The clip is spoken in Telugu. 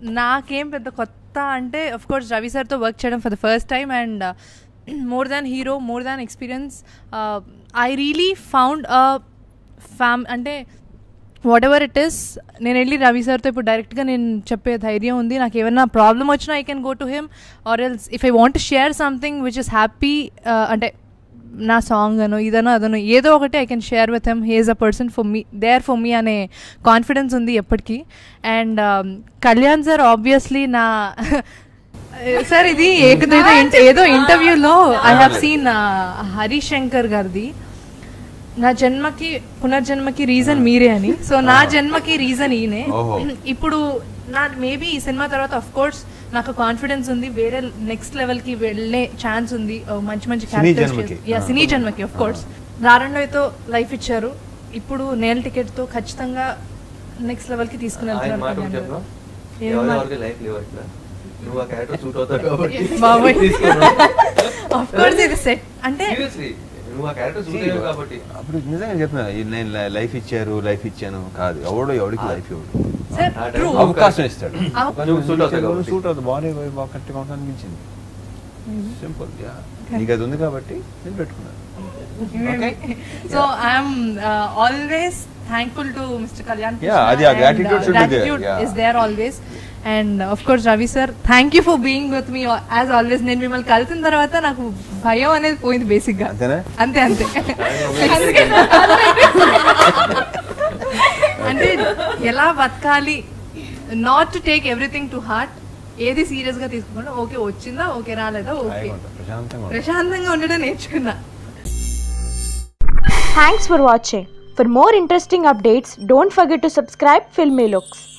నాకేం పెద్ద కొత్త అంటే అఫ్ కోర్స్ రవి సార్తో వర్క్ చేయడం for the first time and more than hero more than experience I really found fam అంటే వాట్ ఎవర్ ఇట్ ఇస్ నేను వెళ్ళి రవి సార్తో ఇప్పుడు డైరెక్ట్గా నేను చెప్పే ధైర్యం ఉంది నాకు ఏమైనా ప్రాబ్లం వచ్చినా I can go to him or else if I want share something which is happy అంటే నా సాంగ్ అను ఇదనో అదనో ఏదో ఒకటి I can share with him has a person for me there for me అనే కాన్ఫిడెన్స్ ఉంది ఎప్పటికీ అండ్ కళ్యాణ్ సార్ ఆబ్వియస్లీ నా సార్ ఇది ఏదో ఏదో ఇంటర్వ్యూలో I have seen Harish Shankar గారిది నా జన్మకి పునర్జన్మకి రీజన్ మీరే అని సో నా జన్మకి రీజన్ ఈయనే ఓహో. ఇప్పుడు నా మేబీ ఈ సినిమా తర్వాత అఫ్ కోర్స్ నాకు కాన్ఫిడెన్స్ ఉంది వేరే నెక్స్ట్ లెవెల్ కి వెళ్ళే ఛాన్స్ ఉంది ఓ మంచి మంచి సినీ characters జన్మకి. చేసి- Yeah, ఆ. సినీ జన్మకి ఆఫ్ కోర్స్ నారాయణతో లైఫ్ ఇచ్చారు ఇప్పుడు నేల్ టికెట్ తో ఖచ్చితంగా నెక్స్ట్ లెవెల్ కి తీసుకుని ఆయన మాట ఒకటి వెళ్తున్నారు చెప్పనా ఏం మాట? ఎవరెవరికి లైఫ్ లేవు ఇట్లా నువ్వు ఆ క్యారెక్టర్ సూట్ అవుతావు కాబట్టి బాబోయ్ తీసుకున్నావు. ఆఫ్ కోర్స్ ఇది సెట్ అంటే Seriously, నువ్వు ఆ క్యారెక్టర్ సూట్ అయ్యావు కాబట్టి అప్పుడు నిజంగా చెప్తున్నా ఈ నేను లైఫ్ ఇచ్చారు లైఫ్ ఇచ్చాను కాదు ఎవడో ఎవడికి లైఫ్ ఇవ్వడు సార్ ఆ ట్రూ time అవకాశం ఇస్తాడు అవ- నువ్వు suit అవుతావు కాబట్టి. సూట్ అవుతుంది బాడీ బాగా కరెక్ట్గా ఉంటుంది అనిపించింది సింపుల్ యా నీకు అది ఉంది కాబట్టి నేను పెట్టుకున్నాను so I'm always thankful to mister Kalyan Yeah, అది ఆ gratitude should be there, yeah. Is there always and of course Ravi sir thank you for being with me as always నేను మిమ్మల్ని కలిసిన తర్వాత నాకు భయం అనేది పోయింది బేసిక్ గా అంతేనా అంతే అంతే అంటే ఎలా బతకాలి not to take everything to heart ఏది సీరియస్ గా తీసుకోకుండా ఓకే వచ్చిందా ఓకే రాలేదా ఓకే హాయిగా ఉంటా, ప్రశాంతంగా ఉంటా. ప్రశాంతంగా ఉండడం నేర్చుకున్నా Thanks for watching. For more interesting updates, don't forget to subscribe Filmy Looks.